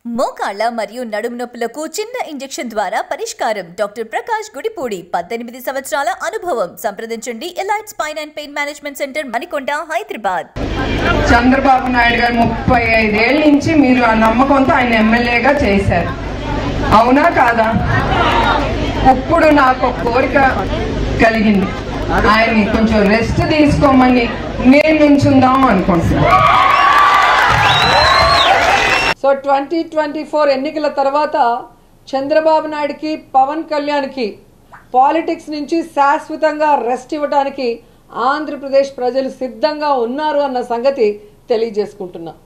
మోకాళ్ల మరియు నడుము నొప్పులకు చిన్న ఇంజెక్షన్ ద్వారా పరిష్కారం డాక్టర్ ప్రకాష్ గుడిపూడి పద్దెనిమిది సంవత్సరాల అనుభవం సంప్రదించండి elite spine and pain management centre Manikonda Hyderabad Chandrababu Naidu garu ముప్పై ఐదేళ్ళ నుంచి మీరు ఆ నమ్మకంతో ఆయన ఎమ్మెల్యేగా చేశారు అవునా కాదా ఇప్పుడు నాకు ఒక కోరిక కలిగింది ఆయన్ని కొంచెం రెస్ట్ తీసుకోమని నేను నుంచుందాం అనుకుంటున్నాను సో ట్వంటీ ట్వంటీ ఫోర్ ఎన్నికల తర్వాత చంద్రబాబు నాయుడుకి పవన్ కళ్యాణ్కి పాలిటిక్స్ నుంచి శాశ్వతంగా రెస్ట్ ఇవ్వడానికి ఆంధ్రప్రదేశ్ ప్రజలు సిద్ధంగా ఉన్నారు అన్న సంగతి తెలియజేసుకుంటున్నా